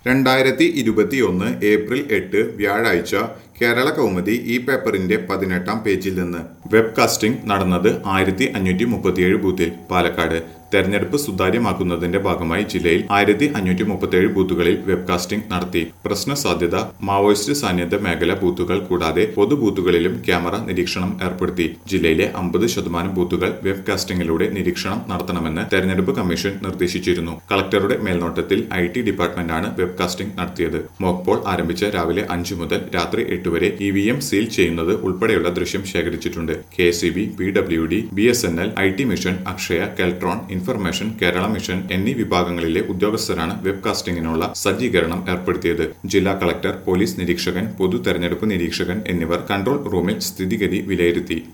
രണ്ടായിരത്തി ഇരുപത്തിയൊന്ന് ഏപ്രിൽ എട്ട് വ്യാഴാഴ്ച കേരള കൗമുദി ഈ പേപ്പറിന്റെ പതിനെട്ടാം പേജിൽ നിന്ന് വെബ്കാസ്റ്റിംഗ് നടന്നത് ആയിരത്തി അഞ്ഞൂറ്റി മുപ്പത്തിയേഴ് ബൂത്തിൽ പാലക്കാട് തെരഞ്ഞെടുപ്പ് സുതാര്യമാക്കുന്നതിന്റെ ഭാഗമായി ജില്ലയിൽ ആയിരത്തി അഞ്ഞൂറ്റി മുപ്പത്തിയേഴ് ബൂത്തുകളിൽ വെബ്കാസ്റ്റിംഗ് നടത്തി പ്രശ്ന സാധ്യത മാവോയിസ്റ്റ് സാന്നിധ്യ മേഖല ബൂത്തുകൾ കൂടാതെ പൊതു ബൂത്തുകളിലും ക്യാമറ നിരീക്ഷണം ഏർപ്പെടുത്തി ജില്ലയിലെ അമ്പത് ശതമാനം ബൂത്തുകൾ വെബ്കാസ്റ്റിംഗിലൂടെ നിരീക്ഷണം നടത്തണമെന്ന് തെരഞ്ഞെടുപ്പ് കമ്മീഷൻ നിർദ്ദേശിച്ചിരുന്നു കളക്ടറുടെ മേൽനോട്ടത്തിൽ ഐ ടി ഡിപ്പാർട്ട്മെന്റാണ് വെബ്കാസ്റ്റിംഗ് നടത്തിയത് മോക്പോൾ ആരംഭിച്ച രാവിലെ അഞ്ചു മുതൽ രാത്രി എട്ട് വരെ ഇ വി എം സീൽ ചെയ്യുന്നത് ഉൾപ്പെടെയുള്ള ദൃശ്യം ശേഖരിച്ചിട്ടുണ്ട് K C B P W D B S N L I T mission Akshaya Keltron information Kerala mission എന്നീ വിഭാഗങ്ങളിലെ ഉദ്യോഗസ്ഥരാണ് വെബ്കാസ്റ്റിംഗിനുള്ള സജ്ജീകരണം ഏർപ്പെടുത്തിയത് ജില്ലാ കളക്ടർ പോലീസ് നിരീക്ഷകൻ പൊതു തെരഞ്ഞെടുപ്പ് നിരീക്ഷകൻ എന്നിവർ കൺട്രോൾ റൂമിൽ സ്ഥിതിഗതി വിലയിരുത്തി